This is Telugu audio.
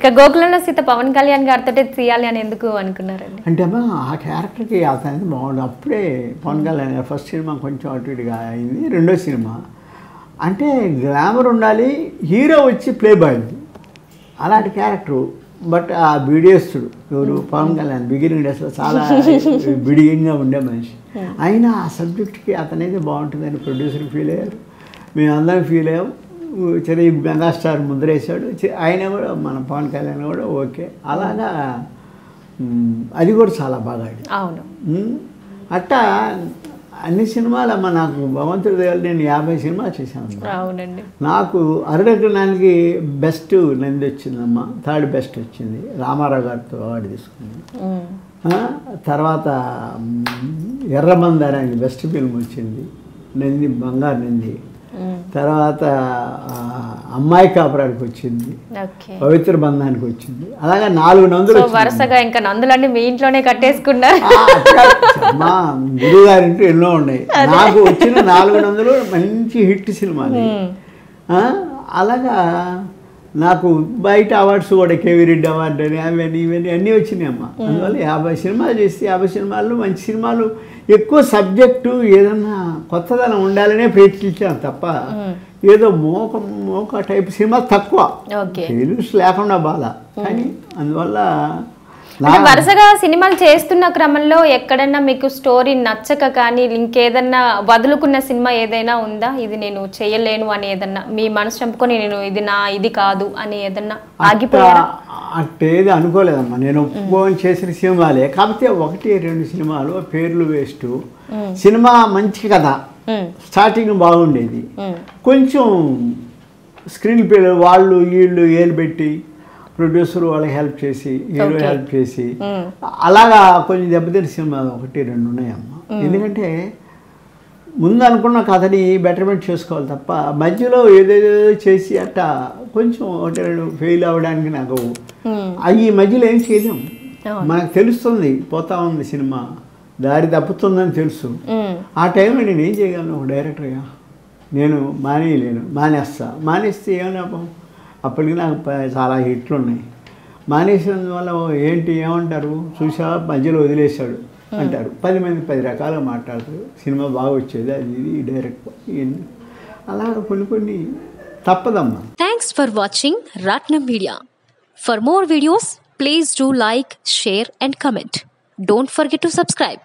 ఇక గోకులంలో సీత పవన్ కళ్యాణ్ గారితో తీయాలి అని ఎందుకు అనుకున్నారండి అంటే అమ్మా ఆ క్యారెక్టర్కి అతనికి బాగుండు అప్పుడే పవన్ కళ్యాణ్ గారు ఫస్ట్ సినిమా కొంచెం అటు ఇటుగా అయింది రెండో సినిమా అంటే గ్లామర్ ఉండాలి హీరో వచ్చి ప్లే బాయ్ అలాంటి క్యారెక్టరు బట్ ఆ బిడియస్తుడు ఎవరు పవన్ కళ్యాణ్ బిగినింగ్ డేస్లో చాలా బిడియంగా ఉండే మనిషి అయినా ఆ సబ్జెక్ట్కి అతనైతే బాగుంటుందని ప్రొడ్యూసర్ ఫీల్ అయ్యారు మేమందరం ఫీల్ అయ్యాం చిరంజీవి మెగాస్టార్ ముద్రేశాడు చి- ఆయన కూడా మన పవన్ కళ్యాణ్ కూడా ఓకే అలాగా మ్, అది కూడా చాలా బాగా ఆడింది అవును మ్, అట్టా అన్ని సినిమాలమ్మ నాకు భగవంతుడి దగ్గర నేను యాభై సినిమాలు చేశాను అవునండి నాకు అరుడగ్నానికి బెస్ట్ నంది వచ్చిందమ్మా థర్డ్ బెస్ట్ వచ్చింది రామారావు గారితో అవార్డు తీసుకుంది ఉమ్. ఆ, తర్వాత మ్, ఎర్రమందారానికి బెస్ట్ ఫిల్మ్ వచ్చింది నంది బంగారు నంది ఉమ్. తర్వాత ఆ, అమ్మాయి కాపురానికి వచ్చింది ఓకే పవిత్ర బంధానికి వచ్చింది అలాగే నాలుగు నందులు సో వచ్చినాయి. వరుసగా ఇంకా నందులన్నీ మీ ఇంట్లోనే కట్టేసుకున్నారు ఆ, అట్లా మా గురువు గారింటూ ఎన్నో ఉన్నాయి నాకు వచ్చిన నాలుగు వందలు మంచి హిట్ సినిమాలు ఆ, అలాగా నాకు బయట అవార్డ్స్ కూడా కేవీ రెడ్డి అవార్డు అని అవన్నీ ఇవన్నీ అన్నీ వచ్చినాయి అమ్మ అందువల్ల యాభై సినిమాలు చేస్తే యాభై సినిమాల్లో మంచి సినిమాలు ఎక్కువ సబ్జెక్టు ఏదన్నా కొత్తదనం ఉండాలనే ప్రయత్నించాను తప్ప ఏదో మోక మోక టైప్ సినిమా తక్కువ ఓకే ఫెయిల్యూర్స్ లేకుండా బాధ కానీ అందువల్ల నా అంటే వరుసగా సినిమాలు చేస్తున్న క్రమంలో ఎక్కడన్నా మీకు స్టోరీ నచ్చక కానీ ఇంకేదన్నా వదులుకున్న సినిమా ఏదైనా ఉందా ఇది నేను చేయలేను అని ఏదన్నా మీ మనసు చంపుకొని నేను ఇది నా ఇది కాదు అని ఏదన్నా ఆగిపోయారా అట్టేది అనుకోలేదమ్మా నేను ఒప్పుకొని చేసిన సినిమాలే కాకపోతే ఒకటి రెండు సినిమాలు పేర్లు వేస్ట్ సినిమా మంచి కథ ఉమ్, స్టార్టింగ్ బాగుండేది ఉమ్, కొంచెం స్క్రీన్ ప్లే వాళ్ళు వీళ్ళు ఏలు పెట్టి ప్రొడ్యూసర్ వాళ్ళకి హెల్ప్ చేసి హీరో Okay. హెల్ప్ చేసి ఉమ్, అలాగా కొంచెం దెబ్బతిన్న సినిమా ఒకటి రెండు ఉన్నాయమ్మా ఎందుకంటే ముందు అనుకున్న కథని బెటర్మెంట్ చేసుకోవాలి తప్ప మధ్యలో ఏదేదో చేసి అట్ట కొంచెం ఒకటి రెండు ఫెయిల్ అవ్వడానికి నాకు ఉమ్, అవి ఈ మధ్యలో ఏం చేయలేం అవును. మనకు తెలుస్తుంది పోతా ఉంది సినిమా దారి తప్పుతుందని తెలుసు ఉమ్, ఆ టైంలో నేను ఏం చేయగలను ఒక డైరెక్టర్గా నేను మానేయలేను మానేస్తా మానేస్తే ఏం లాభం అప్పటికి నాకు ప- చాలా హిట్లు ఉన్నాయి మానేసినందువల్ల ఏంటి ఏమంటారు చూసా మధ్యలో వదిలేశాడు అంటారు పది మంది పది రకాలుగా మాట్లాడతారు సినిమా బాగా వచ్చేది అది ఇది డైరెక్ట్ ఇవన్నీ అలా కొన్ని కొన్ని తప్పదమ్మా Thanks for watching Ratnam Media. For more videos, please do like, share, and comment. Don't forget to subscribe.